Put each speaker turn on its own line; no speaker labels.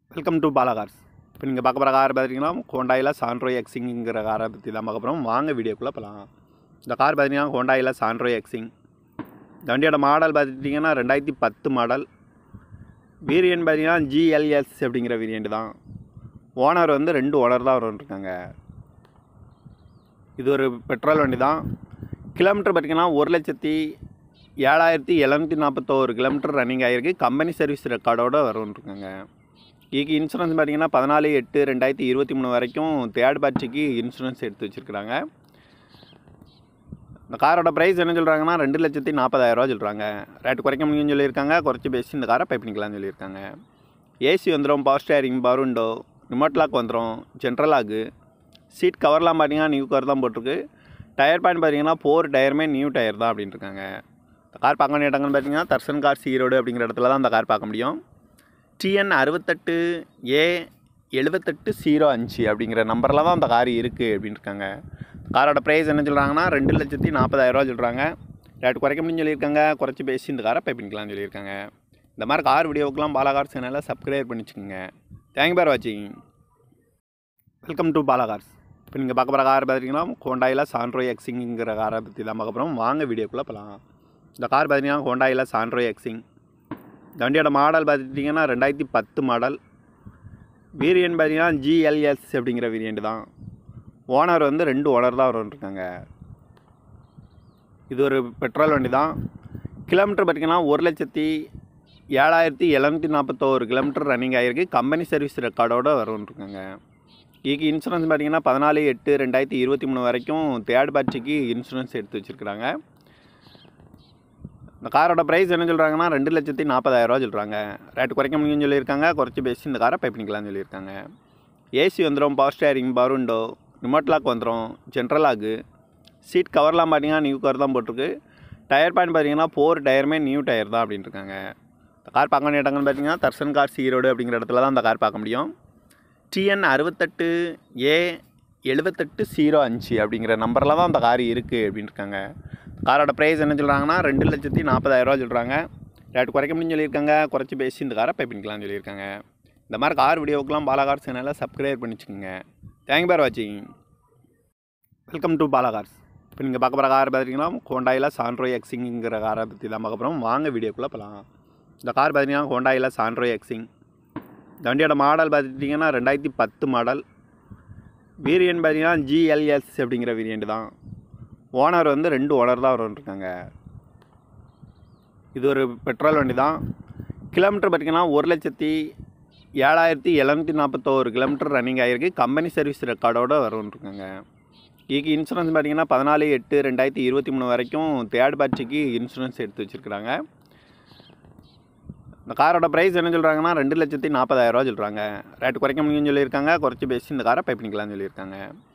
welcome to Bala cars இப்போ நீங்கள் பார்க்க போகிற கார் பார்த்தீங்கன்னா ஹோண்டாயில் சாண்ட்ரோ எக்ஸிங்கிற காரை பற்றி தான் பார்க்க போகிறோம் வாங்க வீடியோக்குள்ளே போகலாம் இந்த கார் பார்த்தீங்கன்னா ஹோண்டாயில் சாண்ட்ரோ எக்ஸிங் இந்த வண்டியோட மாடல் பார்த்துட்டிங்கன்னா ரெண்டாயிரத்தி பத்து மாடல் வேரியன்ட் பார்த்தீங்கன்னா ஜிஎல்எஸ் அப்படிங்கிற வேரியண்ட் தான் ஓனர் வந்து ரெண்டு ஓனர் தான் இருக்காங்க இது ஒரு பெட்ரோல் வண்டி தான் கிலோமீட்டர் பார்த்தீங்கன்னா ஒரு லட்சத்தி ஏழாயிரத்தி எழுநூற்றி நாற்பத்தோரு கிலோமீட்டர் ரன்னிங் ஆகிருக்கு கம்பெனி சர்வீஸ் ரெக்கார்டோட வரும்ன்ருக்காங்க இதுக்கு இன்சூரன்ஸ் பார்த்தீங்கன்னா பதினாலு எட்டு ரெண்டாயிரத்தி இருபத்தி மூணு வரைக்கும் தேர்ட் பார்ட்டிக்கு இன்சூரன்ஸ் எடுத்து வச்சுருக்குறாங்க இந்த காரோட ப்ரைஸ் என்ன சொல்கிறாங்கன்னா ரெண்டு லட்சத்தி நாற்பதாயிரரூவா சொல்கிறாங்க ரேட்டு குறைக்க முடியும்னு சொல்லியிருக்காங்க குறைச்சி பேசி இந்த காரை பை பண்ணிக்கலாம்னு சொல்லியிருக்காங்க ஏசி வந்துடும் power steering power window remote lock வந்துடும் ஜென்ரல் லாக்கு சீட் கவர்லாம் பார்த்தீங்கன்னா நியூ கவர் தான் போட்டிருக்கு டயர் பாயிண்ட் பார்த்தீங்கன்னா ஃபோர் டயருமே நியூ டயர் தான் அப்படின்ட்டு இருக்காங்க இந்த கார் பார்க்க வேண்டிய இடங்கள்னு பார்த்தீங்கன்னா தர்சன் கார் ஈரோடு அப்படிங்கிற இடத்துல தான் இந்த கார் பார்க்க முடியும் டிஎன் அறுபத்தெட்டு ஏ எழுபத்தெட்டு ஜீரோ அஞ்சு அப்படிங்கிற நம்பரில் தான் அந்த கார் இருக்குது அப்படின்னு இருக்காங்க காரோட ப்ரைஸ் என்ன சொல்கிறாங்கன்னா ரெண்டு லட்சத்தி நாற்பதாயிரரூவா சொல்கிறாங்க ரேட் குறைக்க முடியும்னு சொல்லியிருக்காங்க குறைச்சி பேசி இந்த காரை பை பண்ணிக்கலாம்னு சொல்லியிருக்காங்க இந்த மாதிரி கார் வீடியோவுக்குலாம் பாலாகார் சேனலை சப்ஸ்கிரைப் பண்ணி வச்சுக்கோங்க தேங்க் பேர் வாட்சிங் வெல்கம் டு பாலா கார்ஸ் இப்போ நீங்கள் பார்க்க போகிற கார் பார்த்தீங்கன்னா ஹோண்டாயில் சாண்ட்ரோ எக்ஸிங்கிற காரை பற்றி தான் பார்க்க போகிறோம் வாங்க வீடியோக்குள்ளே போகலாம் இந்த கார் பார்த்தீங்கன்னா ஹோண்டாயில் சாண்ட்ரோ எக்ஸிங் இந்த வண்டியோட மாடல் பார்த்துட்டிங்கன்னா ரெண்டாயிரத்தி பத்து மாடல் வேரியன்ட் பார்த்தீங்கன்னா ஜிஎல்எஸ் அப்படிங்கிற வேரியண்ட் தான் ஓனர் வந்து ரெண்டு ஓனர் தான் இருக்காங்க இது ஒரு பெட்ரோல் வண்டி தான் கிலோமீட்டர் பார்த்திங்கன்னா ஒரு லட்சத்தி ஏழாயிரத்தி எழுநூற்றி நாற்பத்தோரு கிலோமீட்டர் ரன்னிங் ஆகிருக்கு கம்பெனி சர்வீஸ் ரெக்கார்டோட வரும்ன்ருக்காங்க இதுக்கு இன்சூரன்ஸ் பார்த்தீங்கன்னா பதினாலு எட்டு ரெண்டாயிரத்தி இருபத்தி மூணு வரைக்கும் தேர்ட் பார்ட்டிக்கு இன்சூரன்ஸ் எடுத்து வச்சுருக்குறாங்க இந்த காரோட ப்ரைஸ் என்ன சொல்கிறாங்கன்னா ரெண்டு லட்சத்தி நாற்பதாயிரரூவா சொல்கிறாங்க ரேட்டு குறைக்க முடியும்னு சொல்லியிருக்காங்க குறைச்சி பேசி இந்த காரை பை பண்ணிக்கலாம்னு சொல்லியிருக்காங்க ஏசி வந்துடும் power steering power window remote lock வந்துடும் ஜென்ரல் லாக்கு சீட் கவர்லாம் பார்த்தீங்கன்னா நியூ கவர் தான் போட்டிருக்கு டயர் பாயிண்ட் பார்த்தீங்கன்னா ஃபோர் டயருமே நியூ டயர் தான் அப்படின்ட்டு இருக்காங்க இந்த கார் பார்க்க வேண்டிய இடங்கள்னு பார்த்தீங்கன்னா தர்சன் கார் ஈரோடு அப்படிங்கிற இடத்துல தான் இந்த கார் பார்க்க முடியும் டிஎன் அறுபத்தெட்டு ஏ எழுபத்தெட்டு ஜீரோ அஞ்சு அப்படிங்கிற நம்பரில் தான் அந்த கார் இருக்குது அப்படின்னு இருக்காங்க காரோட ப்ரைஸ் என்ன சொல்கிறாங்கன்னா ரெண்டு லட்சத்தி நாற்பதாயிரரூவா சொல்கிறாங்க ரேட்டு குறைக்க முடியும்னு சொல்லியிருக்காங்க குறைச்சி பேசி இந்த காரை பை பண்ணிக்கலாம்னு சொல்லியிருக்காங்க இந்த மாதிரி கார் வீடியோவுக்குலாம் பாலாகார் சேனலை சப்ஸ்கிரைப் பண்ணி வச்சுக்கோங்க தேங்க் பேர் வாட்சிங் வெல்கம் டு பாலாகார்ஸ் இப்போ நீங்கள் பார்க்க போகிற கார் பார்த்தீங்கன்னா ஹோண்டாயில் சாண்ட்ரோ எக்ஸிங்கிற காரை பற்றி தான் பார்க்க போகிறோம் வாங்க வீடியோக்குள்ளே போகலாம் இந்த கார் பார்த்தீங்கன்னா ஹோண்டாயில் சாண்ட்ரோ எக்ஸிங் இந்த வண்டியோட மாடல் பார்த்துட்டிங்கன்னா ரெண்டாயிரத்தி பத்து மாடல் வேரியன்ட் பார்த்தீங்கன்னா ஜிஎல்எஸ் அப்படிங்கிற வேரியண்ட் தான் ஓனர் வந்து ரெண்டு ஓனர் தான் இருக்காங்க இது ஒரு பெட்ரோல் வண்டி தான் கிலோமீட்டர் பார்த்திங்கன்னா ஒரு லட்சத்தி ஏழாயிரத்தி எழுநூற்றி நாற்பத்தோரு கிலோமீட்டர் ரன்னிங் ஆகிருக்கு கம்பெனி சர்வீஸ் ரெக்கார்டோட வரும்ன்ருக்காங்க இதுக்கு இன்சூரன்ஸ் பார்த்தீங்கன்னா பதினாலு எட்டு ரெண்டாயிரத்தி இருபத்தி மூணு வரைக்கும் தேர்ட் பார்ட்டிக்கு இன்சூரன்ஸ் எடுத்து வச்சுருக்குறாங்க இந்த காரோட ப்ரைஸ் என்ன சொல்கிறாங்கன்னா ரெண்டு லட்சத்தி நாற்பதாயிரரூவா சொல்கிறாங்க ரேட்டு குறைக்க முடியும்னு சொல்லியிருக்காங்க குறைச்சி பேசி இந்த காரை பை பண்ணிக்கலாம்னு சொல்லியிருக்காங்க